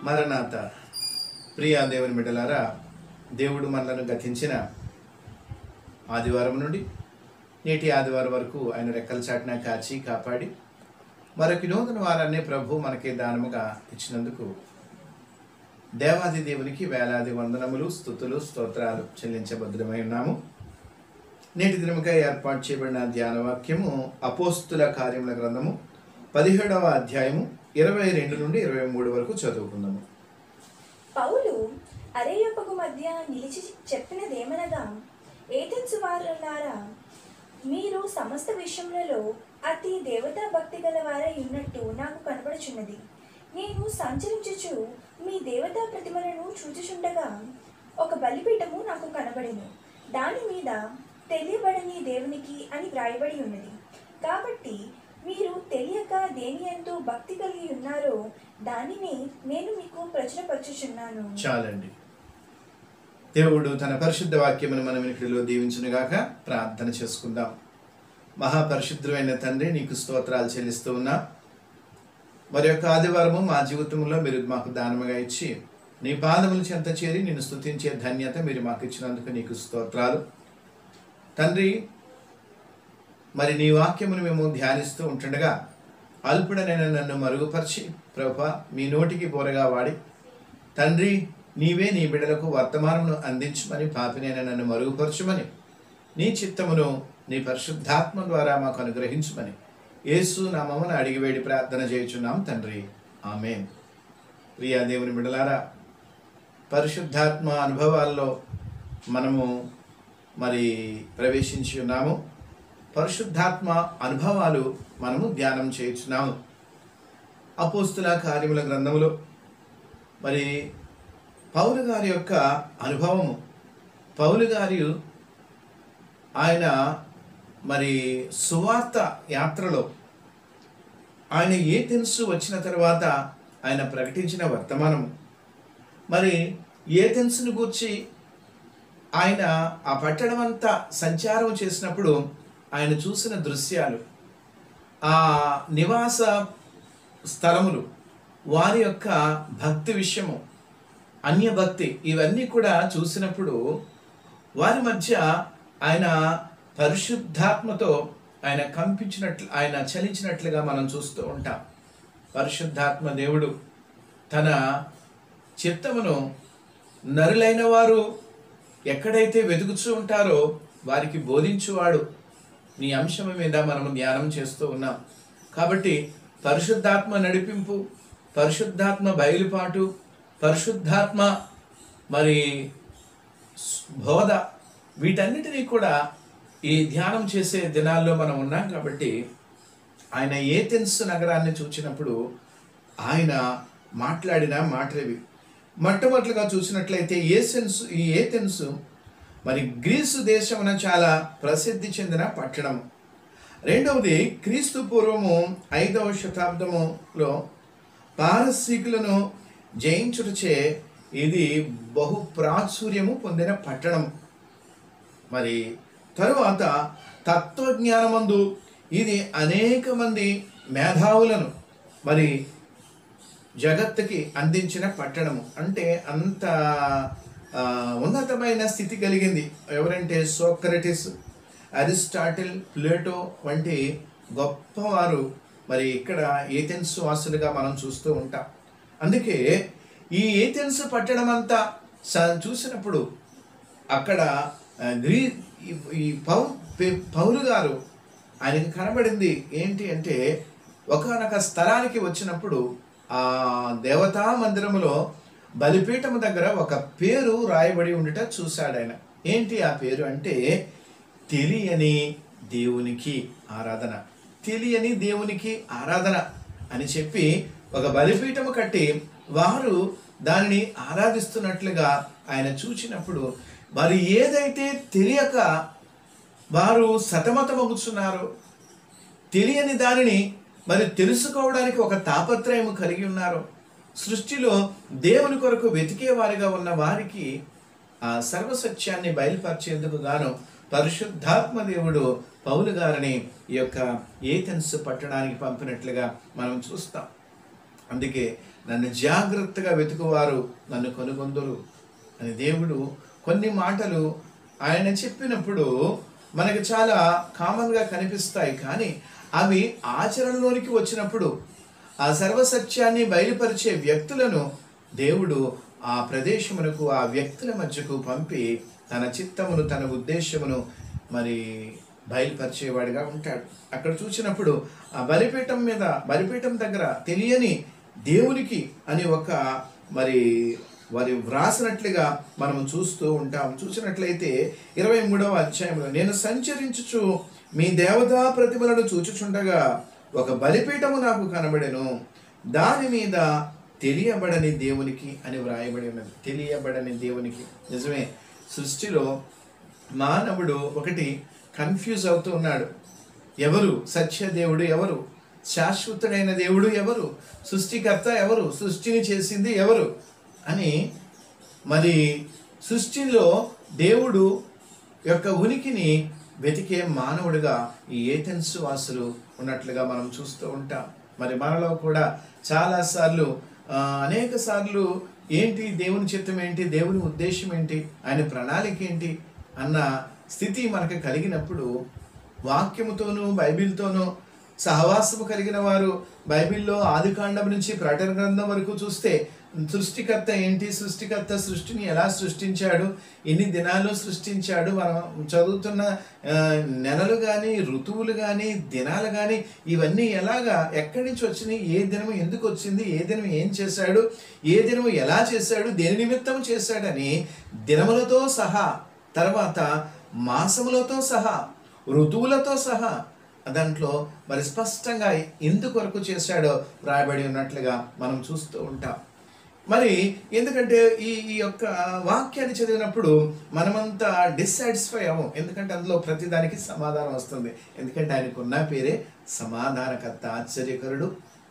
మరణాత ప్రియా దేవుని బిడ్డలారా దేవుడు మనలను గతించిన ఆదివారం నుండి నేటి ఆదివారం వరకు ఆయన రెక్కల చాటున కాచి కాపాడి మరొక నూతన వారాన్ని ప్రభు మనకి దానముగా ఇచ్చినందుకు దేవాది దేవునికి వేలాది వందనములు స్థుతులు స్తోత్రాలు చెల్లించబద్ధమై ఉన్నాము నేటి దినముగా ఏర్పాటు చేయబడిన ధ్యాన వాక్యము అపోస్తుల కార్యముల గ్రంథము పదిహేడవ అధ్యాయము ఇరవై రెండు నుండి ఇరవై మూడు వరకు చదువుకుందాము పౌలు అరేయొప్పకు మధ్య నిలిచి చెప్పినదేమనగా ఏథెన్సు వారులారా మీరు సమస్త విషయములలో అతి దేవతా భక్తి గల వారై ఉన్నట్టు నాకు కనబడుచున్నది నేను సంచరించుచు మీ దేవతా ప్రతిమలను చూచుచుండగా ఒక బలిపీఠము నాకు కనబడెను దాని మీద తెలియబడని దేవునికి అని వ్రాయబడి ఉన్నది కాబట్టి మీరు తెలియక దేని ఎందు భక్తి కలిగి ఉన్నారో దానిని నేను మీకు ప్రచురపరచుచున్నాను చాలండి దేవుడు తన పరిశుద్ధ వాక్యమును మన వెనుకడిలో దీవించునుగాక ప్రార్థన చేసుకుందాం మహాపరిశుద్ధమైన తండ్రి నీకు స్తోత్రాలు చెల్లిస్తూ ఉన్నా మరి యొక్క ఆదివారము మా జీవితంలో మీరు మాకు దానముగా ఇచ్చి నీ పాదములు చెంత చేరి నేను స్తుతించే ధన్యత మీరు మాకు ఇచ్చినందుకు నీకు స్తోత్రాలు తండ్రి మరి నీ వాక్యమును మేము ధ్యానిస్తూ ఉంటుండగా అల్పుడనైన నన్ను మరుగుపరిచి ప్రభా మీ నోటికి బోరగా వాడి తండ్రి నీవే నీ బిడ్డలకు వర్తమానమును అందించమని పాపినైన నన్ను మరుగుపరచుమని నీ చిత్తమును నీ పరిశుద్ధాత్మ ద్వారా మాకు అనుగ్రహించమని యేసు నామమున అడిగి వేడి ప్రార్థన చేయుచున్నాం తండ్రి ఆమెన్ ప్రియా దేవుని బిడ్డలారా పరిశుద్ధాత్మ అనుభవాల్లో మనము మరి ప్రవేశించి ఉన్నాము పరిశుద్ధాత్మ అనుభవాలు మనము ధ్యానం చేయుచున్నాము అపోస్తుల కార్యముల గ్రంథములో మరి పౌలు గారి యొక్క అనుభవము పౌలు గారి ఆయన మరి సువార్త యాత్రలో ఆయన ఏ తెలుసు వచ్చిన తర్వాత ఆయన ప్రకటించిన వర్తమానము మరి ఏ తెలుసును గూర్చి ఆయన ఆ పట్టణం అంతా సంచారం చేసినప్పుడు ఆయన చూసిన దృశ్యాలు ఆ నివాస స్థలములు వారి యొక్క భక్తి విషయము అన్య భక్తి ఇవన్నీ కూడా చూసినప్పుడు వారి మధ్య ఆయన పరిశుద్ధాత్మతో ఆయన కంపించినట్లు ఆయన చలించినట్లుగా మనం చూస్తూ ఉంటాం పరిశుద్ధాత్మ దేవుడు తన చిత్తమును నరులైన వారు ఎక్కడైతే వెతుకుతూ ఉంటారో వారికి బోధించువాడు నీ అంశం మీద మనము ధ్యానం చేస్తూ ఉన్నాం కాబట్టి పరిశుద్ధాత్మ నడిపింపు పరిశుద్ధాత్మ బయలుపాటు పరిశుద్ధాత్మ మరి బోధ వీటన్నిటినీ కూడా ఈ ధ్యానం చేసే దినాల్లో మనం ఉన్నాం కాబట్టి ఆయన ఏథెన్స్ నగరాన్ని చూచినప్పుడు ఆయన మాట్లాడిన మాటలేవి మొట్టమొదటిగా చూసినట్లయితే ఏసెన్స్ ఈ ఏథెన్స్ మరి గ్రీసు దేశమున చాలా ప్రసిద్ధి చెందిన పట్టణం రెండవది క్రీస్తు పూర్వము ఐదవ శతాబ్దములో పారసీకులను జయించుటచే ఇది బహు ప్రాచుర్యము పొందిన పట్టణం మరి తరువాత తత్వజ్ఞానమందు ఇది అనేక మంది మేధావులను మరి జగత్తుకి అందించిన పట్టణము అంటే అంత ఆ, ఉన్నతమైన స్థితి కలిగింది ఎవరంటే సోక్రటిస్ అరిస్టాటిల్ ప్లేటో వంటి గొప్పవారు మరి ఇక్కడ ఏథెన్స్ వాసులుగా మనం చూస్తూ ఉంటాం అందుకే ఈ ఏథెన్స్ పట్టణం అంతా స- చూసినప్పుడు అక్కడ ఆ, గ్రీ ఈ- ఈ పౌ పె- పౌలు గారు ఆయనకి కనబడింది ఏంటి అంటే ఒకనొక స్థలానికి వచ్చినప్పుడు ఆ దేవతా మందిరములో బలిపీఠము దగ్గర ఒక పేరు రాయబడి ఉండుట చూశాడు ఆయన ఏంటి ఆ పేరు అంటే తెలియని దేవునికి ఆరాధన తెలియని దేవునికి ఆరాధన అని చెప్పి ఒక బలిపీఠము కట్టి వారు దానిని ఆరాధిస్తున్నట్లుగా ఆయన చూచినప్పుడు వారు ఏదైతే తెలియక వారు సతమతమగుచున్నారో తెలియని దానిని మరి తెలుసుకోవడానికి ఒక తాపత్రయం కలిగి ఉన్నారు సృష్టిలో దేవుని కొరకు వెతికే వారిగా ఉన్న వారికి ఆ సర్వసత్యాన్ని బయలుపరిచేందుకు గాను పరిశుద్ధాత్మ దేవుడు పౌలు గారిని ఈ యొక్క ఏథెన్స్ పట్టణానికి పంపినట్లుగా మనం చూస్తాం అందుకే నన్ను జాగ్రత్తగా వెతుకువారు నన్ను కనుగొందురు అని దేవుడు కొన్ని మాటలు ఆయన చెప్పినప్పుడు మనకు చాలా కామన్గా కనిపిస్తాయి కానీ అవి ఆచరణలోనికి వచ్చినప్పుడు ఆ సర్వసత్యాన్ని బయలుపరిచే వ్యక్తులను దేవుడు ఆ ప్రదేశమునకు ఆ వ్యక్తుల మధ్యకు పంపి తన చిత్తమును తన ఉద్దేశమును మరి బయలుపరిచేవాడిగా ఉంటాడు అక్కడ చూసినప్పుడు ఆ బలిపీఠం మీద బలిపీఠం దగ్గర తెలియని దేవునికి అని ఒక మరి వారి వ్రాసినట్లుగా మనం చూస్తూ ఉంటాం చూసినట్లయితే ఇరవై మూడవ అధ్యాయంలో నేను సంచరించుచు మీ దేవతా ప్రతిమలను చూచుచుండగా ఒక బలిపీఠము నాకు కనబడెను దాని మీద తెలియబడని దేవునికి అని వ్రాయబడి ఉన్నది తెలియబడని దేవునికి నిజమే సృష్టిలో మానవుడు ఒకటి కన్ఫ్యూజ్ అవుతూ ఉన్నాడు ఎవరు సత్యదేవుడు ఎవరు శాశ్వతుడైన దేవుడు ఎవరు సృష్టికర్త ఎవరు సృష్టిని చేసింది ఎవరు అని మరి సృష్టిలో దేవుడు యొక్క ఉనికిని వెతికే మానవుడిగా ఈ ఏథెన్స్ వాసులు ఉన్నట్లుగా మనం చూస్తూ ఉంటాం మరి మనలో కూడా చాలాసార్లు ఆ, అనేక సార్లు ఏంటి దేవుని చిత్తం ఏంటి దేవుని ఉద్దేశం ఏంటి ఆయన ప్రణాళిక ఏంటి అన్న స్థితి మనకు కలిగినప్పుడు వాక్యముతోనూ బైబిల్తోనూ సహవాసము కలిగిన వారు బైబిల్లో ఆదికాండం నుంచి ప్రకటన గ్రంథం వరకు చూస్తే సృష్టికర్త ఏంటి సృష్టికర్త సృష్టిని ఎలా సృష్టించాడు ఎన్ని దినాల్లో సృష్టించాడు మనం చదువుతున్న ఆ, నెలలు కానీ ఋతువులు కానీ దినాలు కానీ ఇవన్నీ ఎలాగా ఎక్కడి నుంచి వచ్చినాయి ఏ దినము ఎందుకు వచ్చింది ఏ దినం ఏం చేశాడు ఏ దినము ఎలా చేశాడు దేని నిమిత్తం చేశాడని దినములతో సహా తర్వాత మాసములతో సహా ఋతువులతో సహా దాంట్లో మరి స్పష్టంగా ఎందుకు వరకు చేశాడో రాయబడి ఉన్నట్లుగా మనం చూస్తూ ఉంటాం మరి ఎందుకంటే ఈ ఈ యొక్క వాక్యాన్ని చదివినప్పుడు మనమంతా డిస్సాటిస్ఫై అవ్వం ఎందుకంటే అందులో ప్రతిదానికి సమాధానం వస్తుంది ఎందుకంటే ఆయనకు ఉన్న పేరే సమాధానకర్త ఆశ్చర్యకరుడు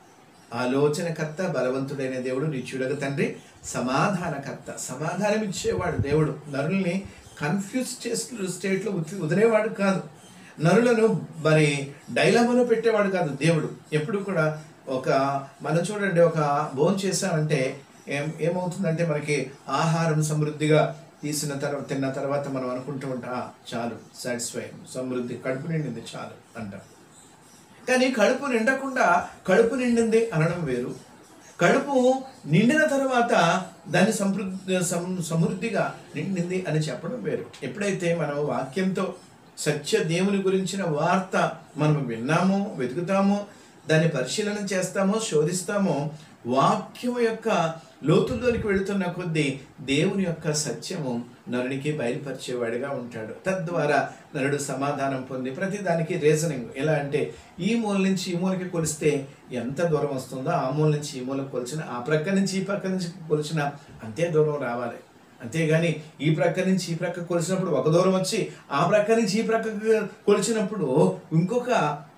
ఆలోచనకర్త బలవంతుడైన దేవుడు నిత్యుడగ తండ్రి సమాధానకర్త సమాధానం ఇచ్చేవాడు దేవుడు నరుల్ని కన్ఫ్యూజ్ చేసిన స్టేట్లో ఉతి- వదిలేవాడు కాదు నరులను మరి డైలామాలో పెట్టేవాడు కాదు దేవుడు ఎప్పుడు కూడా ఒక మనం చూడండి ఒక భోజనం చేశామంటే ఏం ఏమవుతుందంటే మనకి ఆహారం సమృద్ధిగా తీసిన తర్వాత తిన్న తర్వాత మనం అనుకుంటూ ఉంటాం "ఆ, చాలు సాటిస్ఫై సమృద్ధి కడుపు నిండింది చాలు అంటాం కానీ కడుపు నిండకుండా కడుపు నిండింది అనడం వేరు కడుపు నిండిన తర్వాత దాన్ని సమృద్ధి సమ- సమృద్ధిగా నిండింది అని చెప్పడం వేరు ఎప్పుడైతే మనం వాక్యంతో సత్య దేవుని గురించిన వార్త మనం విన్నామో వెతుకుతామో దాన్ని పరిశీలన చేస్తామో శోధిస్తామో వాక్యం యొక్క లోతుల్లోనికి వెళుతున్న కొద్దీ దేవుని యొక్క సత్యము నరునికి బయలుపరిచేవాడిగా ఉంటాడు తద్వారా నరుడు సమాధానం పొంది ప్రతిదానికి రీజనింగ్ ఎలా అంటే ఈ మూల నుంచి ఈ మూలకి కొలిస్తే ఎంత దూరం వస్తుందో ఆ మూల నుంచి ఈ మూలకు కొలిచిన ఆ ప్రక్క నుంచి ఈ ప్రక్క నుంచి కొలిచిన అంతే దూరం రావాలి అంతేగాని ఈ ప్రక్క నుంచి ఈ ప్రక్క కొలిచినప్పుడు ఒక దూరం వచ్చి ఆ ప్రక్క నుంచి ఈ ప్రక్క కొలిచినప్పుడు ఇంకొక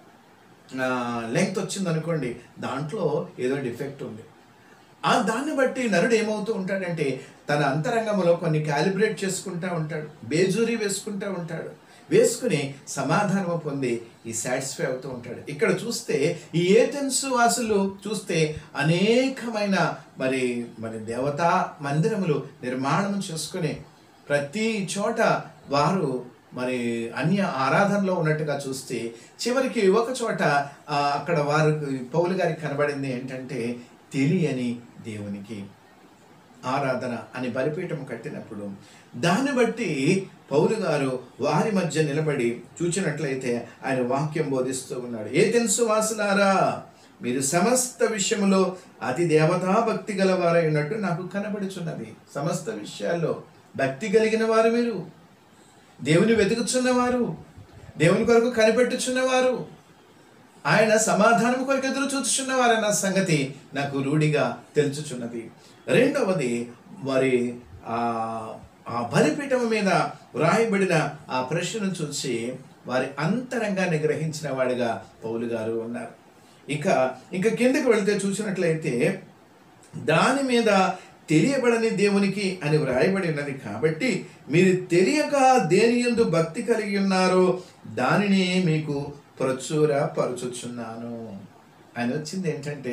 లెంగ్త్ వచ్చింది అనుకోండి దాంట్లో ఏదో డిఫెక్ట్ ఉంది ఆ దాన్ని బట్టి నరుడు ఏమవుతూ ఉంటాడంటే తన అంతరంగంలో కొన్ని క్యాలిబ్రేట్ చేసుకుంటా ఉంటాడు బేజూరీ వేసుకుంటా ఉంటాడు వేసుకుని సమాధానం పొంది ఈ సాటిస్ఫై అవుతూ ఉంటాడు ఇక్కడ చూస్తే ఈ ఏథెన్స్ వాసులు చూస్తే అనేకమైన మరి మరి దేవతా మందిరములు నిర్మాణం చేసుకుని ప్రతి చోట వారు మరి అన్య ఆరాధనలో ఉన్నట్టుగా చూస్తే చివరికి ఒక చోట ఆ, అక్కడ వారు పౌలు గారికి కనబడింది ఏంటంటే తెలియని దేవునికి ఆరాధన అని బలిపీఠం కట్టినప్పుడు దాన్ని బట్టి పౌలు గారు వారి మధ్య నిలబడి చూచినట్లయితే ఆయన వాక్యం బోధిస్తూ ఉన్నాడు ఏ తెలుసు వాసులారా మీరు సమస్త విషయములో అతి దేవతా భక్తి గలవారై ఉన్నట్టు నాకు కనబడుచున్నది సమస్త విషయాల్లో భక్తి కలిగిన వారు మీరు దేవుని వెతుకుచున్నవారు దేవుని కొరకు కనిపెట్టుచున్నవారు ఆయన సమాధానం కొరకు ఎదురు చూచుచున్నవారన్న సంగతి నాకు రూఢిగా తెలుచుచున్నది రెండవది మరి ఆ ఆ బలిపీఠం మీద వ్రాయబడిన ఆ ప్రశ్నను చూసి వారి అంతరంగాన్ని గ్రహించిన వాడిగా పౌలు గారు ఉన్నారు ఇక ఇంకా కిందకి వెళ్తే చూసినట్లయితే దాని మీద తెలియబడని దేవునికి అని వ్రాయబడి ఉన్నది కాబట్టి మీరు తెలియక దేని యందు భక్తి కలిగి ఉన్నారో దానిని మీకు ప్రచుర పరచుచున్నాను ఆయన వచ్చింది ఏంటంటే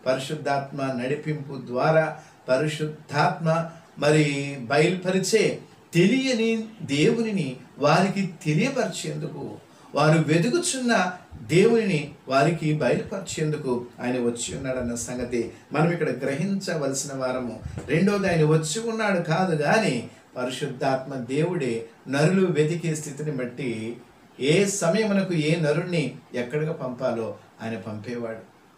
పరిశుద్ధాత్మ నడిపింపు ద్వారా పరిశుద్ధాత్మ మరి బయలుపరిచే తెలియని దేవునిని వారికి తెలియపరిచేందుకు వారు వెతుకుచున్న దేవునిని వారికి బయలుపరిచేందుకు ఆయన వచ్చి ఉన్నాడన్న సంగతి మనం ఇక్కడ గ్రహించవలసిన వారము రెండోది ఆయన వచ్చి ఉన్నాడు కాదు కానీ పరిశుద్ధాత్మ దేవుడే నరులు వెతికే స్థితిని బట్టి ఏ సమయమునకు ఏ నరుణ్ణి ఎక్కడికి పంపాలో ఆయన పంపేవాడు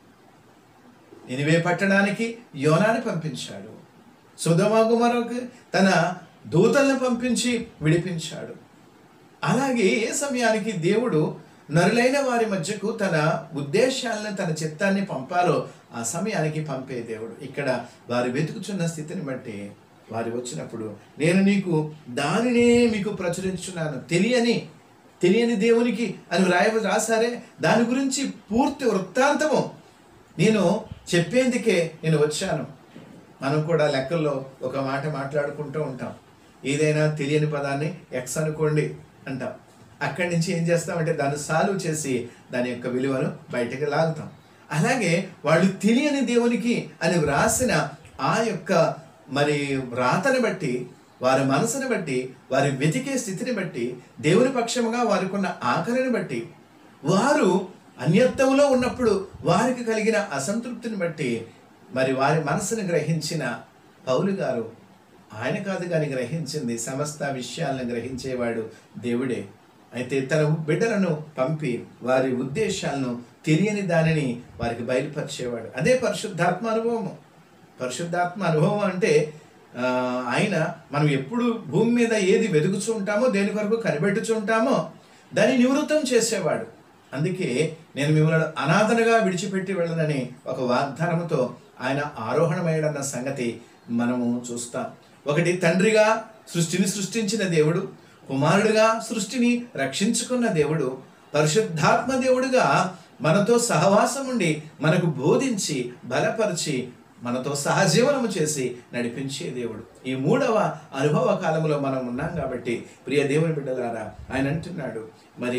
నినివే పట్టడానికి యోనాని పంపించాడు సుధమగుమరకు తన దూతలను పంపించి విడిపించాడు అలాగే ఏ సమయానికి దేవుడు నరులైన వారి మధ్యకు తన ఉద్దేశాలను తన చిత్తాన్ని పంపాలో ఆ సమయానికి పంపే దేవుడు ఇక్కడ వారు వెతుకుచున్న స్థితిని బట్టి వారు వచ్చినప్పుడు నేను నీకు దానినే మీకు ప్రచురించున్నాను తెలియని తెలియని దేవునికి అని వ్రాయ రాసారే దాని గురించి పూర్తి వృత్తాంతము నేను చెప్పేందుకే నేను వచ్చాను మనం కూడా లెక్కల్లో ఒక మాట మాట్లాడుకుంటూ ఉంటాం ఏదైనా తెలియని పదాన్ని ఎక్స్ అనుకోండి అంటాం అక్కడి నుంచి ఏం చేస్తామంటే దాన్ని సాల్వ్ చేసి దాని యొక్క విలువను బయటకు లాగుతాం అలాగే వాళ్ళు తెలియని దేవునికి అని వ్రాసిన ఆ యొక్క మరి వ్రాతని బట్టి వారి మనసుని బట్టి వారి వెతికే స్థితిని బట్టి దేవుని పక్షముగా వారికి ఉన్న ఆకలిని బట్టి వారు అన్యత్వంలో ఉన్నప్పుడు వారికి కలిగిన అసంతృప్తిని బట్టి మరి వారి మనసును గ్రహించిన పౌలు గారు ఆయన కాదు కానీ గ్రహించింది సమస్త విషయాలను గ్రహించేవాడు దేవుడే అయితే తన బిడ్డలను పంపి వారి ఉద్దేశాలను తెలియని దానిని వారికి బయలుపరిచేవాడు అదే పరిశుద్ధాత్మ అనుభవము పరిశుద్ధాత్మ అనుభవం అంటే ఆ, ఆయన మనం ఎప్పుడు భూమి మీద ఏది వెతుకుచూ ఉంటామో దేని కొరకు కనిపెట్టుచూ ఉంటామో దాన్ని నివృత్తం చేసేవాడు అందుకే నేను మిమ్మల్ని అనాథనగా విడిచిపెట్టి వెళ్ళనని ఒక వాగ్దానముతో ఆయన ఆరోహణమయ్యాడన్న సంగతి మనము చూస్తాం ఒకటి తండ్రిగా సృష్టిని సృష్టించిన దేవుడు కుమారుడిగా సృష్టిని రక్షించుకున్న దేవుడు పరిశుద్ధాత్మ దేవుడుగా మనతో సహవాసం ఉండి మనకు బోధించి బలపరిచి మనతో సహజీవనము చేసి నడిపించే దేవుడు ఈ మూడవ అనుభవ కాలంలో మనం ఉన్నాం కాబట్టి ప్రియ దేవుని బిడ్డలారా ఆయన అంటున్నాడు మరి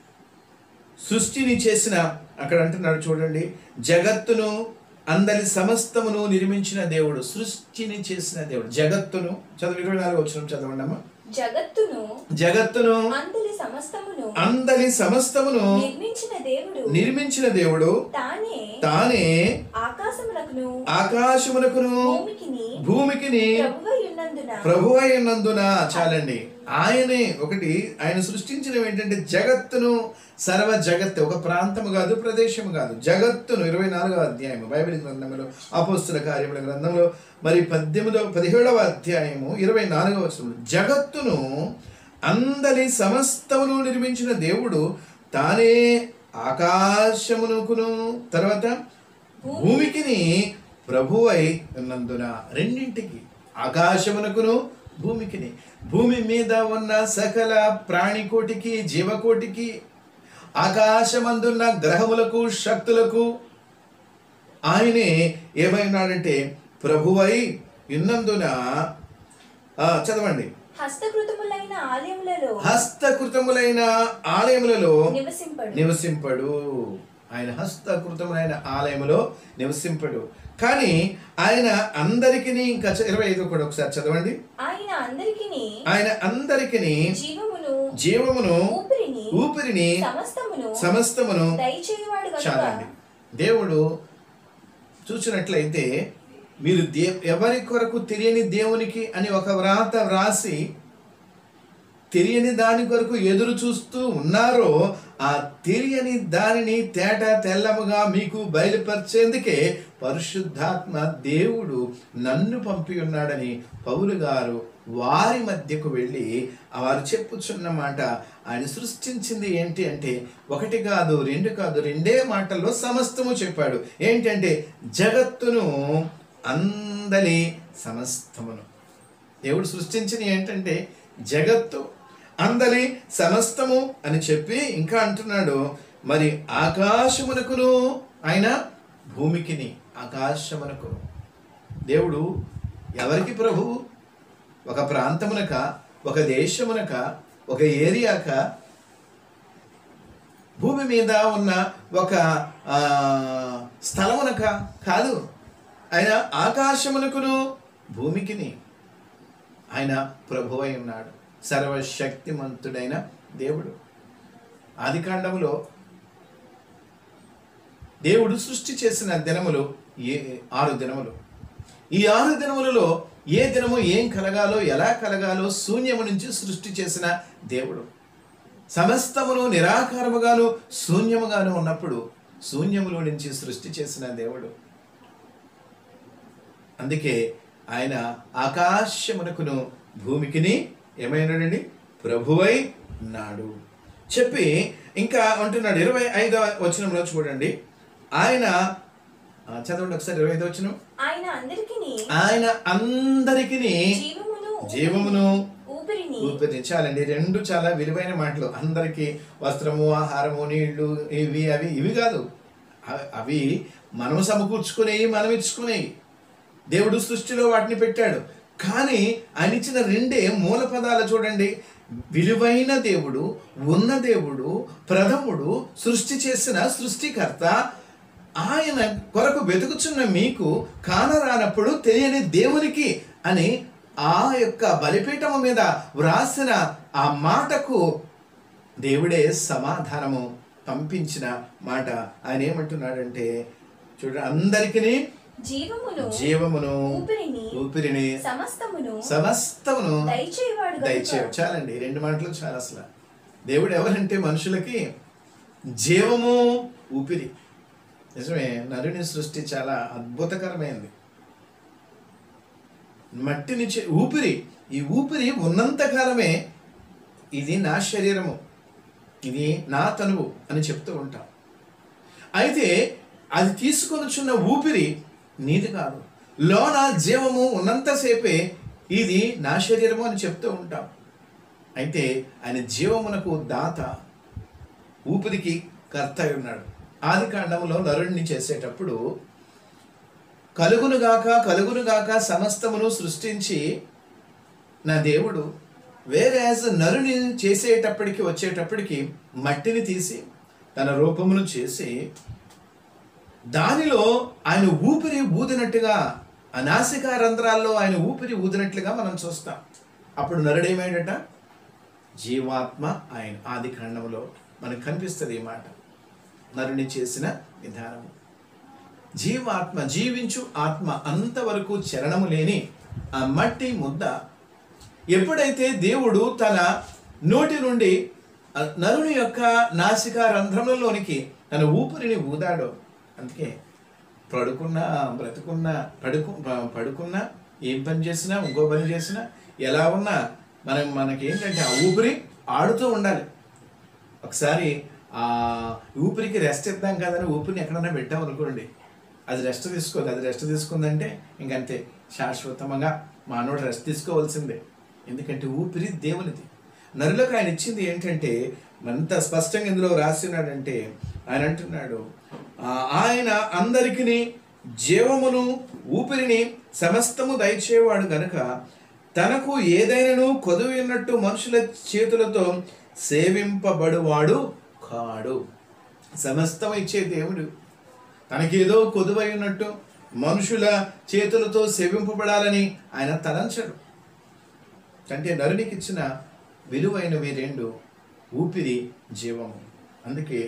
సృష్టిని చేసిన అక్కడ అంటున్నాడు చూడండి జగత్తును అందరి సమస్తమును నిర్మించిన దేవుడు సృష్టిని చేసిన దేవుడు జగత్తును చదువు ఇరవై నాలుగు వచ్చిన చదవండి అమ్మా జగత్తును జగత్తును అందరి సమస్తమును అందరి సమస్తమును నిర్మించిన దేవుడు నిర్మించిన దేవుడు తానే తానే ఆకాశమునకును ఆకాశమునకును భూమికిని భూమికిని ప్రభువై ఉన్నందున ప్రభు అయినందున చాలండి ఆయనే ఒకటి ఆయన సృష్టించినవి ఏంటంటే జగత్తును సర్వ జగత్తు ఒక ప్రాంతము కాదు ప్రదేశము కాదు జగత్తును ఇరవై నాలుగవ అధ్యాయము బైబిల్ గ్రంథంలో అపోస్తుల కార్యముల గ్రంథంలో మరి పద్దెనిమిదవ పదిహేడవ అధ్యాయము ఇరవై నాలుగవ వచనంలో జగత్తును అందరి సమస్తమును నిర్మించిన దేవుడు తానే ఆకాశమునకును తర్వాత భూమికిని ప్రభువై ఉన్నందున రెండింటికి ఆకాశమునకును భూమికిని భూమి మీద ఉన్న సకల ప్రాణికోటికి జీవకోటికి ఆకాశమందున్న గ్రహములకు శక్తులకు ఆయనే ఏమైనాడంటే ప్రభువై ఉన్నందున ఆ, చదవండి హస్తకృతములైన ఆలయములలో హస్తకృతములైన ఆలయములలో నివసింపడు నివసింపడు ఆయన హస్తకృతమైన ఆలయములో నివసింపడు కానీ ఆయన అందరికి ఇంకా చ- ఇరవై ఐదు కూడా ఒకసారి చదవండి ఆయన అందరికిని ఆయన అందరికి జీవమును జీవమును ఊపిరిని ఊపిరిని సమస్తమును సమస్తమును దయచేయువాడు కనుక చాలండి దేవుడు చూసినట్లయితే మీరు దే ఎవరి కొరకు తెలియని దేవునికి అని ఒక వ్రాత వ్రాసి తెలియని దాని కొరకు ఎదురు చూస్తూ ఉన్నారో ఆ తెలియని దానిని తేట తెల్లముగా మీకు బయలుపరిచేందుకే పరిశుద్ధాత్మ దేవుడు నన్ను పంపి ఉన్నాడని పౌలు గారు వారి మధ్యకు వెళ్ళి వారు చెప్పుచున్న మాట ఆయన సృష్టించింది ఏంటి అంటే ఒకటి కాదు రెండు కాదు రెండే మాటల్లో సమస్తము చెప్పాడు ఏంటంటే జగత్తును అందలి సమస్తమును దేవుడు సృష్టించింది ఏంటంటే జగత్తు అందలి సమస్తము అని చెప్పి ఇంకా అంటున్నాడు మరి ఆకాశమునకును ఆయన భూమికిని ఆకాశమునకును దేవుడు ఎవరికి ప్రభువు ఒక ప్రాంతమునక ఒక దేశమునక ఒక ఏరియాక భూమి మీద ఉన్న ఒక ఆ, స్థలమునక కాదు ఆయన ఆకాశమునకును భూమికిని ఆయన ప్రభు అయి ఉన్నాడు సర్వశక్తిమంతుడైన దేవుడు ఆది కాండములో దేవుడు సృష్టి చేసిన దినములు ఏ ఆరు దినములు ఈ ఆరు దినములలో ఏ దినము ఏం కలగాలో ఎలా కలగాలో శూన్యము నుంచి సృష్టి చేసిన దేవుడు సమస్తమును నిరాకారముగాను శూన్యముగాను ఉన్నప్పుడు శూన్యములో నుంచి సృష్టి చేసిన దేవుడు అందుకే ఆయన ఆకాశమునకును భూమికిని ఏమైనాడండి ప్రభువై ఉన్నాడు చెప్పి ఇంకా అంటున్నాడు ఇరవై ఐదవ వచనంలో చూడండి ఆయన ఆ, చదవండి ఒకసారి ఇరవై ఐదవ వచనం ఆయన అందరికీ ఆయన అందరికీ జీవమును జీవమును ఊపిరిని ఊపిరి చాలండి రెండు చాలా విలువైన మాటలు అందరికీ వస్త్రము ఆహారము నీళ్లు ఇవి అవి ఇవి కాదు అ- అవి మనం సమకూర్చుకునేవి మనం ఇచ్చుకునేవి దేవుడు సృష్టిలో వాటిని పెట్టాడు కానీ ఆయన ఇచ్చిన రెండే మూల పదాలు చూడండి విలువైన దేవుడు ఉన్న దేవుడు ప్రథముడు సృష్టి చేసిన సృష్టికర్త ఆయన కొరకు వెతుకుచున్న మీకు కానరానప్పుడు తెలియని దేవునికి అని ఆ యొక్క బలిపీఠము మీద వ్రాసిన ఆ మాటకు దేవుడే సమాధానము పంపించిన మాట ఆయన ఏమంటున్నాడంటే చూడండి అందరికీ జీవమును జీవమును ఊపిరిని ఊపిరిని సమస్తమును సమస్తమును దయచేవాడు దయచే గనుక చాలండి ఈ రెండు మాటలు చాలా అసలు దేవుడు ఎవరంటే మనుషులకి జీవము ఊపిరి నిజమే నరుని సృష్టి చాలా అద్భుతకరమైనది మట్టిని చే- ఊపిరి ఈ ఊపిరి ఉన్నంత కాలమే ఇది నా శరీరము ఇది నా తనువు అని చెప్తూ ఉంటాం అయితే అది తీసుకొనుచున్న ఊపిరి నీది కాదు లోన జీవము ఉన్నంతసేపే ఇది నా శరీరము అని చెప్తూ ఉంటాం అయితే ఆయన జీవమునకు దాత ఊపిరికి కర్త అయి ఉన్నాడు ఆది కాండములో నరుడిని చేసేటప్పుడు కలుగునుగాక కలుగునుగాక సమస్తమును సృష్టించి నా దేవుడు వేరే నరుని చేసేటప్పటికి వచ్చేటప్పటికి మట్టిని తీసి తన రూపమును చేసి దానిలో ఆయన ఊపిరి ఊదినట్టుగా ఆ నాసికా రంధ్రాల్లో ఆయన ఊపిరి ఊదినట్లుగా మనం చూస్తాం అప్పుడు నరుడేమైనట జీవాత్మ ఆయన ఆది కాండంలో మనకు కనిపిస్తుంది ఈ మాట నరుని చేసిన విధానము జీవాత్మ జీవించు ఆత్మ అంతవరకు చలనము లేని ఆ మట్టి ముద్ద ఎప్పుడైతే దేవుడు తన నోటి నుండి ఆ నరుని యొక్క నాసికా రంధ్రములలోనికి తన ఊపిరిని ఊదాడో అందుకే పడుకున్నా బ్రతుకున్నా పడుకు ప- పడుకున్నా ఏం పని చేసినా ఇంకో పని చేసినా ఎలా ఉన్నా మనం మనకేంటంటే ఆ ఊపిరి ఆడుతూ ఉండాలి ఒకసారి ఆ ఊపిరికి రెస్ట్ ఇద్దాం కదని ఊపిరిని ఎక్కడన్నా పెట్టాం అనుకోండి అది రెస్ట్ తీసుకోదు అది రెస్ట్ తీసుకుందంటే ఇంకంతే శాశ్వతంగా మానవుడు రెస్ట్ తీసుకోవాల్సిందే ఎందుకంటే ఊపిరి దేవునిది నరులకు ఆయన ఇచ్చింది ఏంటంటే ఎంత స్పష్టంగా ఇందులో రాసినాడంటే ఆయన అంటున్నాడు "ఆ, ఆయన అందరికిని జీవమును ఊపిరిని సమస్తము దయచేవాడు గనుక తనకు ఏదైనాను కొదువిన్నట్టు మనుషుల చేతులతో సేవింపబడువాడు కాడు సమస్తం ఇచ్చే దేవుడు తనకేదో కొదువై ఉన్నట్టు మనుషుల చేతులతో సేవింపబడాలని ఆయన తలంచడు అంటే నరునికి ఇచ్చిన విలువైనవి రెండు ఊపిరి జీవము అందుకే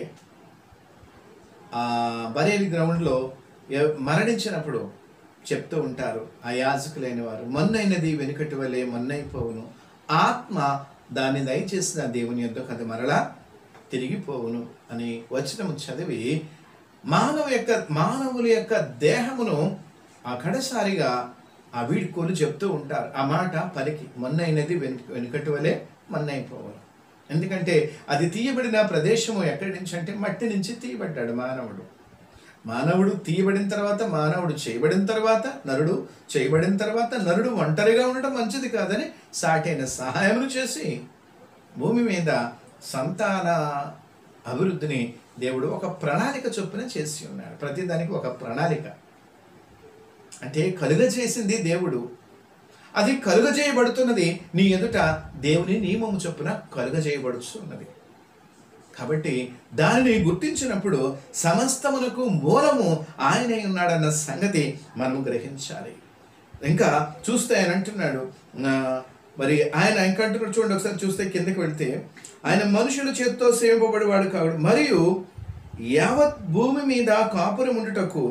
ఆ బరేలి గ్రౌండ్లో ఎ- మరణించినప్పుడు చెప్తూ ఉంటారు ఆ యాజకులైన వారు మన్నైనది వెనుకటి వలె మన్నైపోవును ఆత్మ దాన్ని దయచేసిన దేవుని యొద్దకు అది మరలా తిరిగిపోవును అని వచనము చదివి మానవ యొక్క మానవుల యొక్క దేహమును ఆ కడసారిగా ఆ వీడ్కోలు చెప్తూ ఉంటారు ఆ మాట పలికి మొన్నైనది వెనుక వెనుకటి వలె మన్నైపోవను ఎందుకంటే అది తీయబడిన ప్రదేశము ఎక్కడి నుంచి అంటే మట్టి నుంచి తీయబడ్డాడు మానవుడు మానవుడు తీయబడిన తర్వాత మానవుడు చేయబడిన తర్వాత నరుడు చేయబడిన తర్వాత నరుడు ఒంటరిగా ఉండడం మంచిది కాదని సాటైన సహాయమును చేసి భూమి మీద సంతాన అభివృద్ధిని దేవుడు ఒక ప్రణాళిక చొప్పున చేసి ఉన్నాడు ప్రతిదానికి ఒక ప్రణాళిక అంటే కలుగజేసింది దేవుడు అది కలుగజేయబడుతున్నది నీ ఎదుట దేవుని నియమము చొప్పున కలుగజేయబడుతున్నది కాబట్టి దానిని గుర్తించినప్పుడు సమస్తమునకు మూలము ఆయనే ఉన్నాడన్న సంగతి మనం గ్రహించాలి ఇంకా చూస్తే ఆయన అంటున్నాడు ఆ, మరి ఆయన ఇంకా అంటున్నాడు చూడండి ఒకసారి చూస్తే కిందకి వెళ్తే ఆయన మనుషుల చేతితో సేవింపబడేవాడు కాడు మరియు యావత్ భూమి మీద కాపురం ఉండుటకు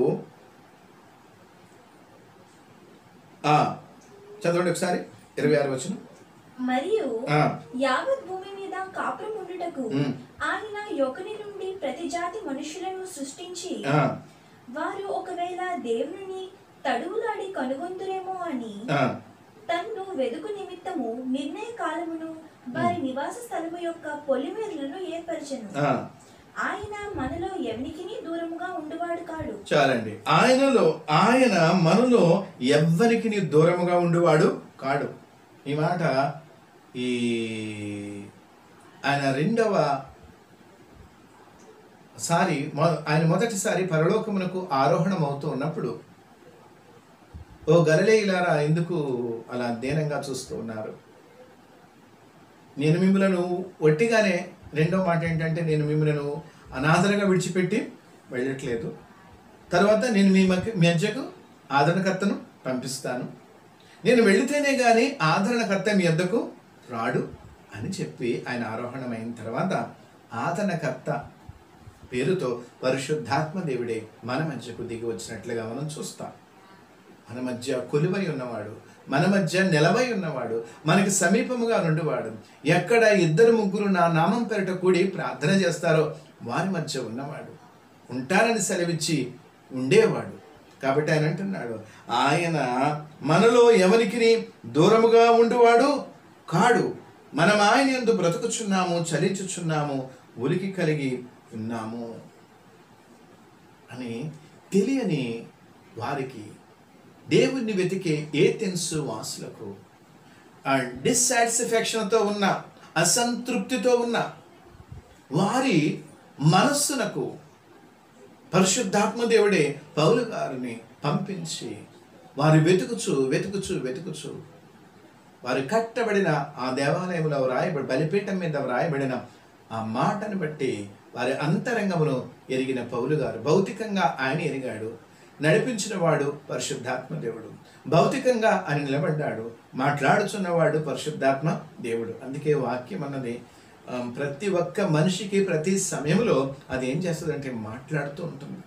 ఆ, చదవండి ఒకసారి ఇరవై ఆరు వచ్చిన మరియు యావత్ భూమి మీద కాపురం ఉండుటకు ఉమ్. ఆయన ఒకని నుండి ప్రతి జాతి మనుషులను సృష్టించి వారు ఒకవేళ దేవుని తడువులాడి కనుగొందురేమో అని తన్ను వెదుకు నిమిత్తము నిర్ణయ కాలమును వారి నివాస స్థలము యొక్క పొలిమేర్లను ఏర్పరచెను ఆయన మనలో ఎవనికిని దూరముగా ఉండువాడు కాడు చాలండి ఆయనలో ఆయన మనలో ఎవ్వరికి దూరముగా ఉండేవాడు కాడు ఈ మాట ఈ ఆయన రెండవ సారి మొ- ఆయన మొదటిసారి పరలోకమునకు ఆరోహణం అవుతూ ఉన్నప్పుడు ఓ గలలేయులారా ఎందుకు అలా దీనంగా చూస్తూ ఉన్నారు నేను మిమ్మలను ఒట్టిగానే రెండో మాట ఏంటంటే నేను మిమ్మలను అనాదరంగా విడిచిపెట్టి వెళ్ళట్లేదు తర్వాత నేను మీ మధ్య మీ మధ్యకు ఆదరణకర్తను పంపిస్తాను నేను వెళితేనే కానీ ఆదరణకర్త మీ వద్దకు రాడు అని చెప్పి ఆయన ఆరోహణమైన తర్వాత ఆదరణకర్త పేరుతో పరిశుద్ధాత్మ దేవుడే మన మధ్యకు దిగి వచ్చినట్లుగా మనం చూస్తాం మన మధ్య కొలువై ఉన్నవాడు మన మధ్య నిలవై ఉన్నవాడు మనకి సమీపముగా నుండివాడు ఎక్కడ ఇద్దరు ముగ్గురు నా నామం పేరిట కూడి ప్రార్థన చేస్తారో వారి మధ్య ఉన్నవాడు ఉంటారని సెలవిచ్చి ఉండేవాడు కాబట్టి ఆయన అంటున్నాడు ఆయన మనలో ఎవరికి దూరముగా ఉండువాడు కాడు మనం ఆయన ఎందు బ్రతుకుచున్నాము చలించుచున్నాము ఉలికి కలిగి ఉన్నాము అని తెలియని వారికి దేవుణ్ణి వెతికే ఏ తెన్సు వాసులకు డిస్సాటిస్ఫాక్షన్తో ఉన్న అసంతృప్తితో ఉన్న వారి మనస్సునకు పరిశుద్ధాత్మ దేవుడే పౌలు గారిని పంపించి వారు వెతుకుచు వెతుకుచు వెతుకుచు వారు కట్టబడిన ఆ దేవాలయంలో వ్రాయబడి బలిపీఠం మీద వ్రాయబడిన ఆ మాటను బట్టి వారి అంతరంగమును ఎరిగిన పౌలు గారు భౌతికంగా ఆయన ఎరిగాడు నడిపించిన వాడు పరిశుద్ధాత్మ దేవుడు భౌతికంగా ఆయన నిలబడ్డాడు మాట్లాడుచున్నవాడు పరిశుద్ధాత్మ దేవుడు అందుకే వాక్యం అన్నది ఆ, ప్రతి ఒక్క మనిషికి ప్రతి సమయంలో అది ఏం చేస్తుందంటే మాట్లాడుతూ ఉంటుంది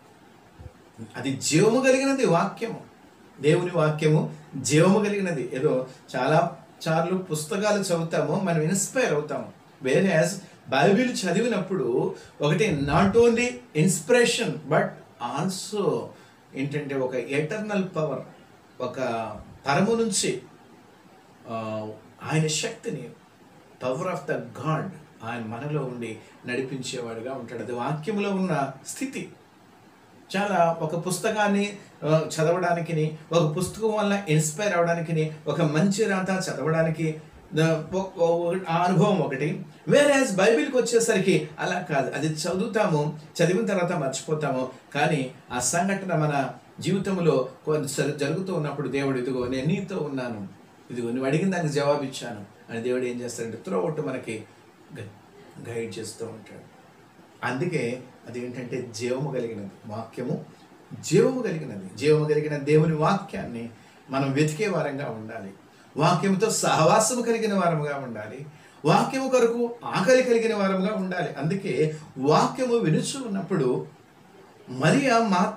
అది జీవము కలిగినది వాక్యము దేవుని వాక్యము జీవము కలిగినది ఏదో చాలా సార్లు పుస్తకాలు చదువుతాము మనం ఇన్స్పైర్ అవుతాము వేరే బైబిల్ చదివినప్పుడు ఒకటి not only inspiration but also ఏంటంటే ఒక ఎటర్నల్ పవర్ ఒక పరము నుంచి ఆ, ఆయన శక్తిని పవర్ ఆఫ్ ద గాడ్ ఆయన మనలో ఉండి నడిపించేవాడుగా ఉంటాడు అది వాక్యంలో ఉన్న స్థితి చాలా ఒక పుస్తకాన్ని ఆ, చదవడానికి ఒక పుస్తకం వల్ల ఇన్స్పైర్ అవడానికి ఒక మంచి రాత చదవడానికి ద- ఒ- ఒ- ఆ అనుభవం ఒకటి వేరే బైబిల్కి వచ్చేసరికి అలా కాదు అది చదువుతాము చదివిన తర్వాత మర్చిపోతాము కానీ ఆ సంఘటన మన జీవితంలో కొంత సరి- జరుగుతూ ఉన్నప్పుడు దేవుడు ఇదిగో నేను నీతో ఉన్నాను ఇదిగో నువ్వు అడిగిన దానికి జవాబు ఇచ్చాను అని దేవుడు ఏం చేస్తాడంటే త్రో మనకి గ- గైడ్ చేస్తూ ఉంటాడు అందుకే అదేంటంటే జీవము కలిగినది వాక్యము జీవము కలిగినది జీవము కలిగిన దేవుని వాక్యాన్ని మనం వెతికే వారంగా ఉండాలి వాక్యముతో సహవాసము కలిగిన వారముగా ఉండాలి వాక్యము కొరకు ఆకలి కలిగిన వారముగా ఉండాలి అందుకే వాక్యము వినుచు ఉన్నప్పుడు మరియా మాత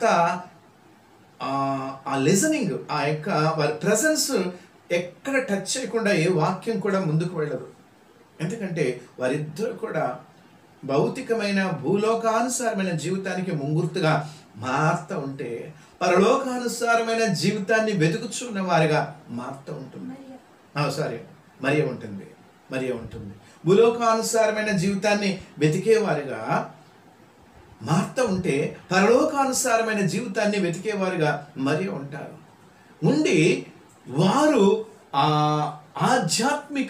ఆ, ఆ లిజనింగ్ ఆ యొక్క వారి ప్రజెన్స్ ఎక్కడ టచ్ చేయకుండా ఏ వాక్యం కూడా ముందుకు వెళ్ళదు ఎందుకంటే వారిద్దరూ కూడా భౌతికమైన భూలోకానుసారమైన జీవితానికి ముంగుర్తుగా మారుతూ ఉంటే పరలోకానుసారమైన జీవితాన్ని వెతుకుచున్న వారిగా మారుతూ ఉంటుంది మరియ సారీ మరియ ఉంటుంది మరియ ఉంటుంది భూలోకానుసారమైన జీవితాన్ని వెతికేవారిగా మార్త ఉంటే పరలోకానుసారమైన జీవితాన్ని వెతికేవారుగా మరి ఉంటారు ఉండి వారు ఆ ఆధ్యాత్మిక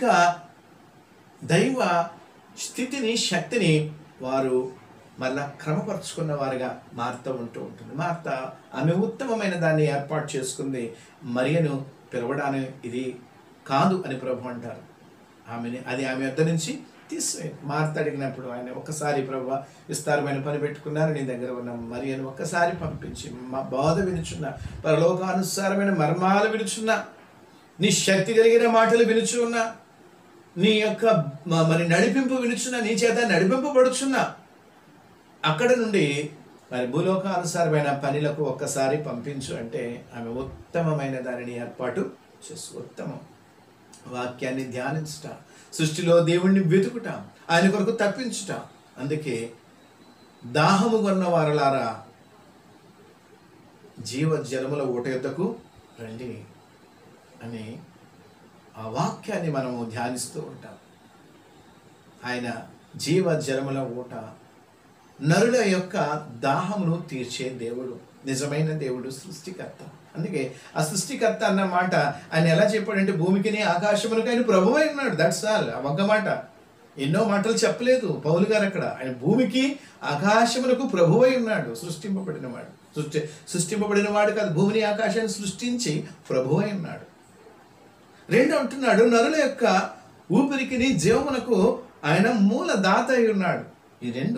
దైవ స్థితిని శక్తిని వారు మళ్ళా క్రమపరుచుకున్న వారుగా మారుతూ ఉంటూ ఉంటుంది మార్త ఆమె ఉత్తమమైన దాన్ని ఏర్పాటు చేసుకుంది మరియను పిలవడానికి ఇది కాదు అని ప్రభు అంటారు ఆమెని అది ఆమె వద్ద నుంచి తీసివేయండి మార్త అడిగినప్పుడు ఆయన ఒక్కసారి ప్రభు విస్తారమైన పని పెట్టుకున్నారు నీ దగ్గర ఉన్న మరి అని ఒక్కసారి పంపించి మా బాధ వినుచున్న పరలోకానుసారమైన మర్మాలు వినుచున్న నీ శక్తి కలిగిన మాటలు వినుచున్నా నీ యొక్క మ- మరి నడిపింపు వినుచున్నా నీ చేత నడిపింపబడుచున్నా అక్కడ నుండి మరి భూలోకానుసారమైన పనులకు ఒక్కసారి పంపించు అంటే ఆమె ఉత్తమమైన దానిని ఏర్పాటు చేసు ఉత్తమం వాక్యాన్ని ధ్యానించుట సృష్టిలో దేవుణ్ణి వెతుకుట ఆయన కొరకు తప్పించుట అందుకే దాహము కొన్న వారలారా జీవ జలముల ఊట యొద్దకు రండి అని ఆ వాక్యాన్ని మనము ధ్యానిస్తూ ఉంటాం ఆయన జీవ జలముల ఊట నరుల యొక్క దాహమును తీర్చే దేవుడు నిజమైన దేవుడు సృష్టికర్త అందుకే ఆ సృష్టికర్త అన్న మాట ఆయన ఎలా చెప్పాడంటే భూమికిని ఆకాశమునకు ఆయన ప్రభువై ఉన్నాడు దట్స్ ఆల్ ఆ ఒక్క మాట ఎన్నో మాటలు చెప్పలేదు పౌలు గారు అక్కడ ఆయన భూమికి ఆకాశమునకు ప్రభువై ఉన్నాడు సృష్టింపబడిన వాడు సృష్టి సృష్టింపబడిన వాడు కాదు భూమిని ఆకాశాన్ని సృష్టించి ప్రభువై ఉన్నాడు రెండు అంటున్నాడు నరుల యొక్క ఊపిరికిని జీవమునకు ఆయన మూల దాత అయి ఉన్నాడు ఈ రెండు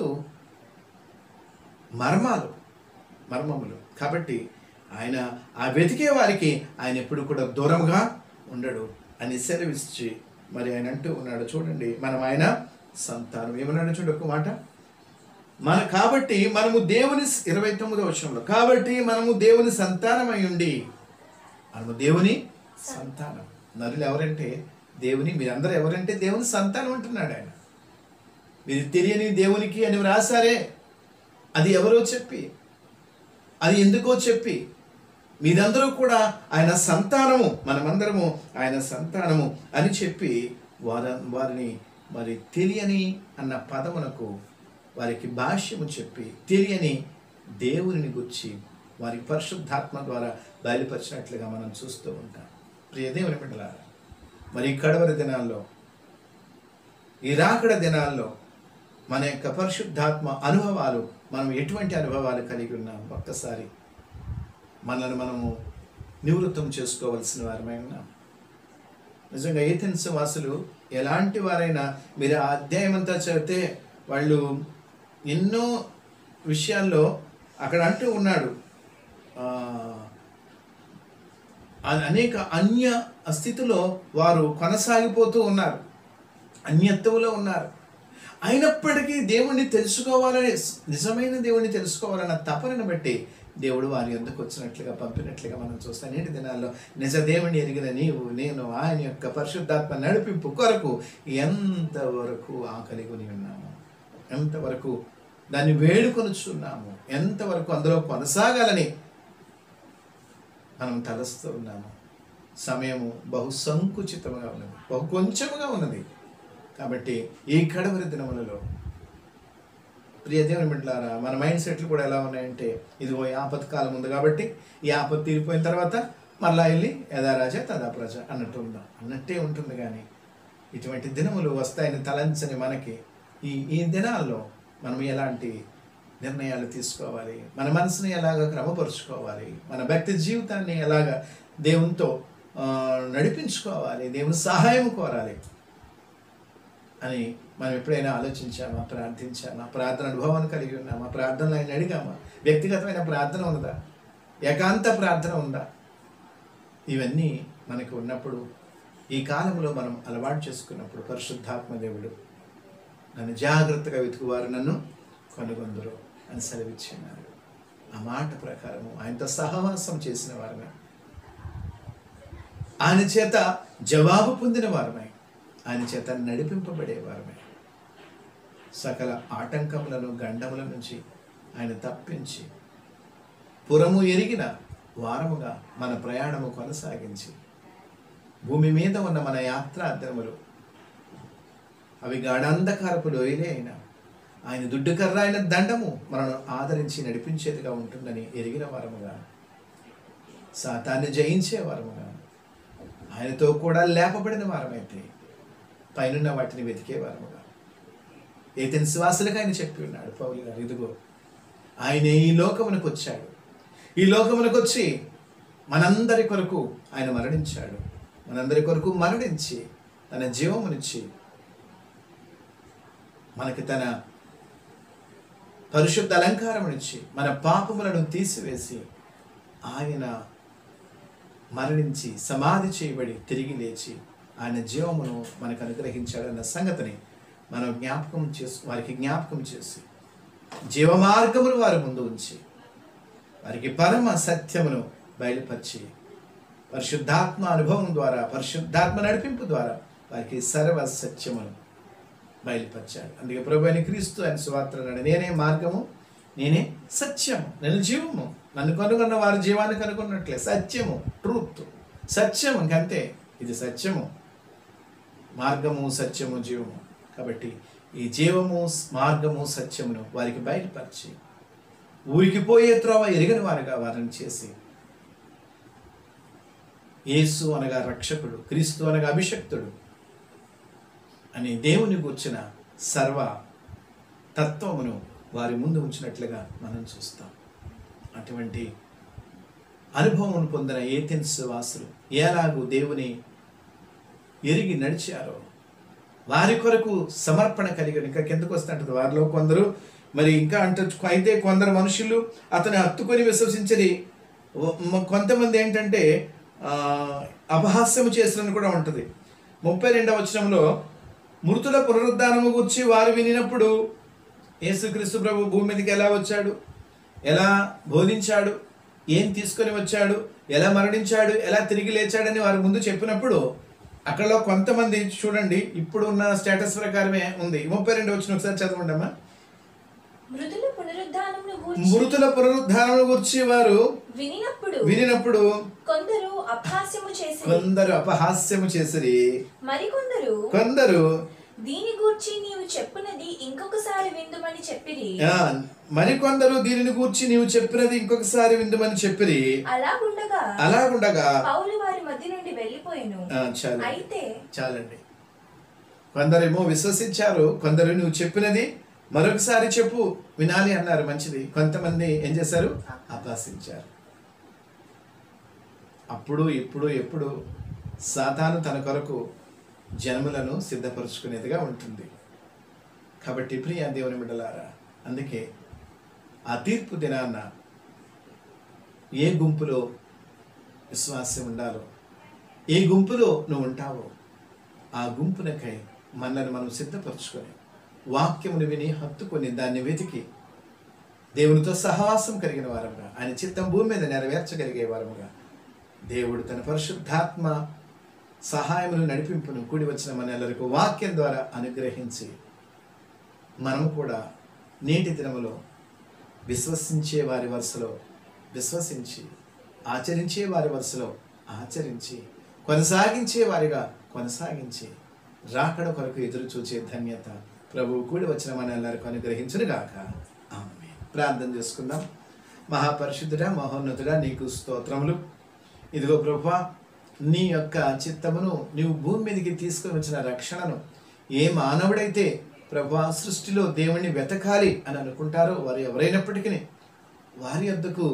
మర్మాలు మర్మములు కాబట్టి ఆయన ఆ వెతికే వారికి ఆయన ఎప్పుడు కూడా దూరంగా ఉండడు అని సెలవిచ్చి మరి ఆయన అంటూ ఉన్నాడు చూడండి మనం ఆయన సంతానం ఏమన్నాడు చూడు ఒక మాట మన కాబట్టి మనము దేవుని ఇరవై తొమ్మిదో వచనంలో కాబట్టి మనము దేవుని సంతానమై ఉండి మనము దేవుని సంతానం నరులు ఎవరంటే దేవుని మీరందరూ ఎవరంటే దేవుని సంతానం అంటున్నాడు ఆయన మీరు తెలియని దేవునికి అని వ్రాసారే అది ఎవరో చెప్పి అది ఎందుకో చెప్పి మీరందరూ కూడా ఆయన సంతానము మనమందరము ఆయన సంతానము అని చెప్పి వారి వారిని మరి తెలియని అన్న పదమునకు వారికి భాష్యము చెప్పి తెలియని దేవుని గుర్చి వారి పరిశుద్ధాత్మ ద్వారా బయలుపరిచినట్లుగా మనం చూస్తూ ఉంటాం ప్రియ దేవుని బిడ్డలారా మరి ఈ కడవరి దినాల్లో ఈ రాకడ దినాల్లో మన యొక్క పరిశుద్ధాత్మ అనుభవాలు మనం ఎటువంటి అనుభవాలు కలిగి ఉన్నాం ఒక్కసారి మనల్ని మనము నివృత్తం చేసుకోవలసిన వారమై ఉన్నాం నిజంగా ఏథెన్స్ వాసులు ఎలాంటి వారైనా మీరు ఆ అధ్యాయం అంతా చదివితే వాళ్ళు ఎన్నో విషయాల్లో అక్కడ అంటూ ఉన్నాడు ఆ, అ- అనేక అన్య స్థితిలో వారు కొనసాగిపోతూ ఉన్నారు అన్యత్వలో ఉన్నారు అయినప్పటికీ దేవుణ్ణి తెలుసుకోవాలని నిజమైన దేవుణ్ణి తెలుసుకోవాలన్న తపనను బట్టి దేవుడు వారి ఎందుకు వచ్చినట్లుగా పంపినట్లుగా మనం చూస్తాం నేటి దినాల్లో నిజ దేవుని ఎరిగిన నీవు నేను ఆయన యొక్క పరిశుద్ధాత్మ నడిపింపు కొరకు ఎంతవరకు ఆకలి కొని ఉన్నాము ఎంతవరకు దాన్ని వేడుకొనుచున్నాము ఎంతవరకు అందులో కొనసాగాలని మనం తలస్తూ ఉన్నాము సమయము బహు సంకుచితముగా ఉన్నది బహు కొంచెముగా ఉన్నది కాబట్టి ఈ కడవరి దినములలో ప్రియ దేవుని బిడ్డలారా మన మైండ్ సెట్లు కూడా ఎలా ఉన్నాయంటే ఇదిగో ఈ ఆపత్ కాలం ఉంది కాబట్టి ఈ ఆపత్ తీరిపోయిన తర్వాత మరలా వెళ్ళి యథా రాజా తదా ప్రజ అన్నట్టు ఉందాం అన్నట్టే ఉంటుంది కానీ ఇటువంటి దినములు వస్తాయని తలంచని మనకి ఈ ఈ దినాల్లో మనం ఎలాంటి నిర్ణయాలు తీసుకోవాలి మన మనసుని ఎలాగ క్రమపరుచుకోవాలి మన భక్తి జీవితాన్ని ఎలాగ దేవునితో ఆ, నడిపించుకోవాలి దేవుని సహాయం కోరాలి అని మనం ఎప్పుడైనా ఆలోచించామా ప్రార్థించామా ప్రార్థన అనుభవాన్ని కలిగి ఉన్నామా ప్రార్థనలు ఆయన అడిగామా వ్యక్తిగతమైన ప్రార్థన ఉన్నదా ఏకాంత ప్రార్థన ఉందా ఇవన్నీ మనకు ఉన్నప్పుడు ఈ కాలంలో మనం అలవాటు చేసుకున్నప్పుడు పరిశుద్ధాత్మ దేవుడు నన్ను జాగ్రత్తగా వెతుకువారు నన్ను కనుగొందరు అని సెలవిచ్చినారు ఆ మాట ప్రకారము ఆయనతో సహవాసం చేసిన వారమే ఆయన చేత జవాబు పొందిన వారమై ఆయన చేత నడిపింపబడే వారమే సకల ఆటంకములను గండముల నుంచి ఆయన తప్పించి పురము ఎరిగిన వారముగా మన ప్రయాణము కొనసాగించి భూమి మీద ఉన్న మన యాత్రార్థములు అవి గాఢాంధకారపు లోయలే అయినా ఆయన దుడ్డుకర్ర అయిన దండము మనను ఆదరించి నడిపించేదిగా ఉంటుందని ఎరిగిన వారముగా సాతాన్ని జయించే వారముగా ఆయనతో కూడా లేపబడిన వారమైతే పైనున్న వాటిని వెతికే వారముగా ఏతని శ్వాసలకు ఆయన చెప్పి ఉన్నాడు పౌలు గారు ఇదిగో ఆయన ఈ లోకమునకు వచ్చాడు ఈ లోకమునకు వచ్చి మనందరి కొరకు ఆయన మరణించాడు మనందరి కొరకు మరణించి తన జీవమునిచ్చి మనకి తన పరిశుద్ధ అలంకారమునిచ్చి మన పాపములను తీసివేసి ఆయన మరణించి సమాధి చేయబడి తిరిగి లేచి ఆయన జీవమును మనకు అనుగ్రహించాడన్న సంగతిని మనం జ్ఞాపకం చేసు వారికి జ్ఞాపకం చేసి జీవమార్గమును వారి ముందు ఉంచి వారికి పరమ సత్యమును బయలుపరిచి పరిశుద్ధాత్మ అనుభవం ద్వారా పరిశుద్ధాత్మ నడిపింపు ద్వారా వారికి సర్వ సత్యమును బయలుపరిచాడు అందుకే ప్రభు అని క్రీస్తు ఆయన సువార్త అన్నాడు నేనే మార్గము నేనే సత్యము నేను జీవము నన్ను కనుగొన్న వారి జీవాన్ని కనుగొన్నట్లే సత్యము ట్రూత్ సత్యము ఇంకంతే ఇది సత్యము మార్గము సత్యము జీవము కాబట్టి ఈ జీవము మార్గము సత్యమును వారికి బయలుపరిచి ఊరికి పోయే త్రోవ ఎరిగిన వారుగా వారిని చేసి యేసు అనగా రక్షకుడు క్రీస్తు అనగా అభిషక్తుడు అని దేవుని కూర్చిన సర్వ తత్వమును వారి ముందు ఉంచినట్లుగా మనం చూస్తాం అటువంటి అనుభవం పొందిన ఏథెన్స్ వాసులు ఎలాగూ దేవుని ఎరిగి నడిచారో వారి కొరకు సమర్పణ కలిగి ఇంకా కిందకు వస్తుంటుంది వారిలో కొందరు మరి ఇంకా అంటే అయితే కొందరు మనుషులు అతను హత్తుకొని విశ్వసించని మ- కొంతమంది ఏంటంటే ఆ, అపహాస్యము చేసిన కూడా ఉంటుంది ముప్పై రెండవ వచనంలో మృతుల పునరుద్ధానము గురించి వారు వినినప్పుడు యేసుక్రీస్తు ప్రభు భూమి మీదకి ఎలా వచ్చాడు ఎలా బోధించాడు ఏం తీసుకొని వచ్చాడు ఎలా మరణించాడు ఎలా తిరిగి లేచాడని వారి ముందు చెప్పినప్పుడు అక్కడలో కొంతమంది చూడండి ఇప్పుడు ఉన్న స్టేటస్ ప్రకారమే ఉంది ముప్పై రెండు వచ్చిన ఒకసారి చదవండి అమ్మా మృదుల పునరుద్ధానమును గూర్చి మృతుల పునరుద్ధానం గురించి వారు వినినప్పుడు వినినప్పుడు కొందరు అభ్యాసము చేసి కొందరు అపహాస్యము చేసిరి మరికొందరు కొందరు దీని గూర్చి నీవు చెప్పునది ఇంకొకసారి విందుమని చెప్పిరి ఆ, మరికొందరు దీనిని గూర్చి నీవు చెప్పినది ఇంకొకసారి విందుమని చెప్పిరి అలాగుండగా అలాగుండగా పౌలు వారి మధ్య నుండి వెళ్ళిపోయాను ఆ, చాలు అయితే చాలండి కొందరేమో విశ్వసించారు కొందరు నువ్వు చెప్పినది మరొకసారి చెప్పు వినాలి అన్నారు మంచిది కొంతమంది ఏం చేశారు అభాసించారు అప్పుడు ఇప్పుడు ఎప్పుడు సాతాను తన కొరకు జన్మలను సిద్ధపరుచుకునేదిగా ఉంటుంది కాబట్టి ప్రియ దేవుని బిడ్డలారా అందుకే ఆ తీర్పు దినాన్న ఏ గుంపులో విశ్వాసం ఉండాలో ఏ గుంపులో నువ్వు ఉంటావో ఆ గుంపునకై మనల్ని మనం సిద్ధపరచుకొని వాక్యమును విని హత్తుకొని దాన్ని వెతికి దేవునితో సహవాసం కలిగిన వారముగా ఆయన చిత్తం భూమి మీద నెరవేర్చగలిగే వారముగా దేవుడు తన పరిశుద్ధాత్మ సహాయమును నడిపింపును కూడి వచ్చిన మనెల్లరకు వాక్యం ద్వారా అనుగ్రహించి మనము కూడా నేటి దినములో విశ్వసించే వారి వరుసలో విశ్వసించి ఆచరించే వారి వరుసలో ఆచరించి కొనసాగించే వారిగా కొనసాగించి రాకడ కొరకు ఎదురు చూచే ధన్యత ప్రభువు కూడి వచ్చిన మన ಎಲ್ಲರಿಗೂ అనుగ్రహించునుగాక ఆమె ప్రార్థన చేసుకుందాం మహాపరిశుద్ధుడా మహోన్నతుడా నీకు స్తోత్రములు ఇదిగో ప్రభా నీ యొక్క చిత్తమును నీవు భూమి మీదకి తీసుకొని వచ్చిన రక్షణను ఏ మానవుడైతే ప్రభా సృష్టిలో దేవుణ్ణి వెతకాలి అని అనుకుంటారో వారు ఎవరైనప్పటికీ వారి వద్దకు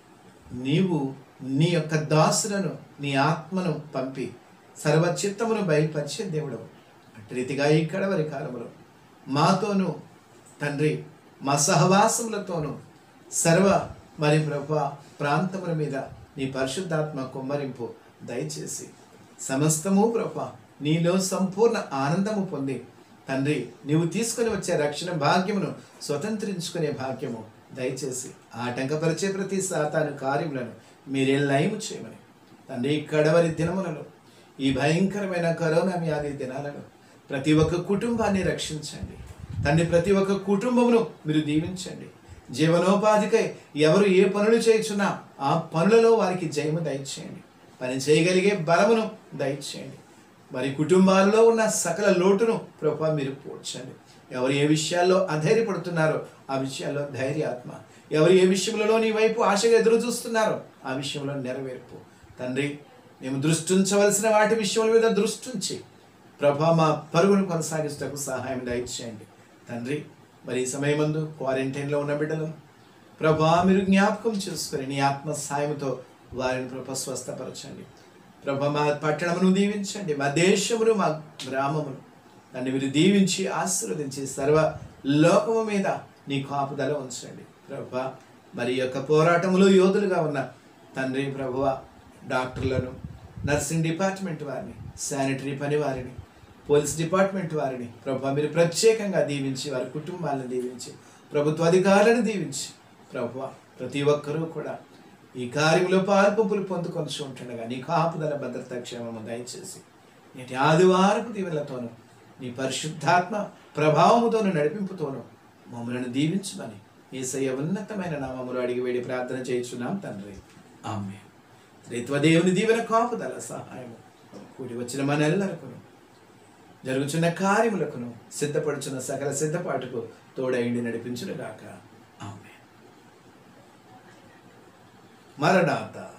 నీవు నీ యొక్క దాసులను నీ ఆత్మను పంపి సర్వచిత్తమును బయలుపరిచే దేవుడు అటు రీతిగా ఈ కడవరి కాలములో మాతోను తండ్రి మా సహవాసములతోనూ సర్వ మరి ప్రభు ప్రాంతముల మీద నీ పరిశుద్ధాత్మ కుమ్మరింపు దయచేసి సమస్తము ప్రభు నీలో సంపూర్ణ ఆనందము పొంది తండ్రి నీవు తీసుకొని వచ్చే రక్షణ భాగ్యమును స్వతంత్రించుకునే భాగ్యము దయచేసి ఆటంకపరిచే ప్రతి సాతాను కార్యములను మీరే లయము చేయమని తండ్రి ఈ కడవరి దినములలో ఈ భయంకరమైన కరోనా వ్యాధి దినాలను ప్రతి ఒక్క కుటుంబాన్ని రక్షించండి తండ్రి ప్రతి ఒక్క కుటుంబమును మీరు దీవించండి జీవనోపాధికై ఎవరు ఏ పనులు చేయుచున్నా ఆ పనులలో వారికి జయము దయచేయండి పని చేయగలిగే బలమును దయచేయండి మరి కుటుంబాలలో ఉన్న సకల లోటును ప్రభా మీరు పోడ్చండి ఎవరు ఏ విషయాల్లో అధైర్యపడుతున్నారో ఆ విషయాల్లో ధైర్యాత్మ ఎవరు ఏ విషయంలో నీ వైపు ఆశగా ఎదురు చూస్తున్నారో ఆ విషయంలో నెరవేర్పు తండ్రి మేము దృష్టి ఉంచవలసిన వాటి విషయముల మీద దృష్టి ఉంచి ప్రభా మా పరుగును కొనసాగిస్తకు సహాయం దయచేయండి తండ్రి మరి ఈ సమయమందు క్వారంటైన్లో ఉన్న బిడ్డలను ప్రభా మీరు జ్ఞాపకం చేసుకొని నీ ఆత్మ సాయంతో వారిని ప్రభా స్వస్థపరచండి ప్రభా మా పట్టణమును దీవించండి మా దేశమును మా గ్రామమును దాన్ని మీరు దీవించి ఆశీర్వదించి సర్వ లోకము మీద నీ కాపుదల ఉంచండి ప్రభా మరి ఈ యొక్క పోరాటంలో యోధులుగా ఉన్న తండ్రి ప్రభువ డాక్టర్లను నర్సింగ్ డిపార్ట్మెంట్ వారిని శానిటరీ పని వారిని పోలీస్ డిపార్ట్మెంట్ వారిని ప్రభు మీరు ప్రత్యేకంగా దీవించి వారి కుటుంబాలను దీవించి ప్రభుత్వ అధికారులను దీవించి ప్రభు ప్రతి ఒక్కరూ కూడా ఈ కార్యంలో పాల్పంపులు పొందుకొని ఉంటుండగా నీ కాపుదల భద్రత క్షేమము దయచేసి నేటి ఆదివారపు దీవెలతోనూ నీ పరిశుద్ధాత్మ ప్రభావముతోను నడిపింపుతోను మమ్మలను దీవించమని ఏసయ్య ఉన్నతమైన నామములు అడిగి వేడి ప్రార్థన చేయించున్నాం తండ్రి ఆమె త్రిత్వదేవుని దీవెన కాపుదల సహాయము కూడి వచ్చిన మనెల్లరకును జరుగుచున్న కార్యములకును సిద్ధపడుచున్న సకల సిద్ధపాటుకు తోడైండి నడిపించునుగాక ఆమె మరణాత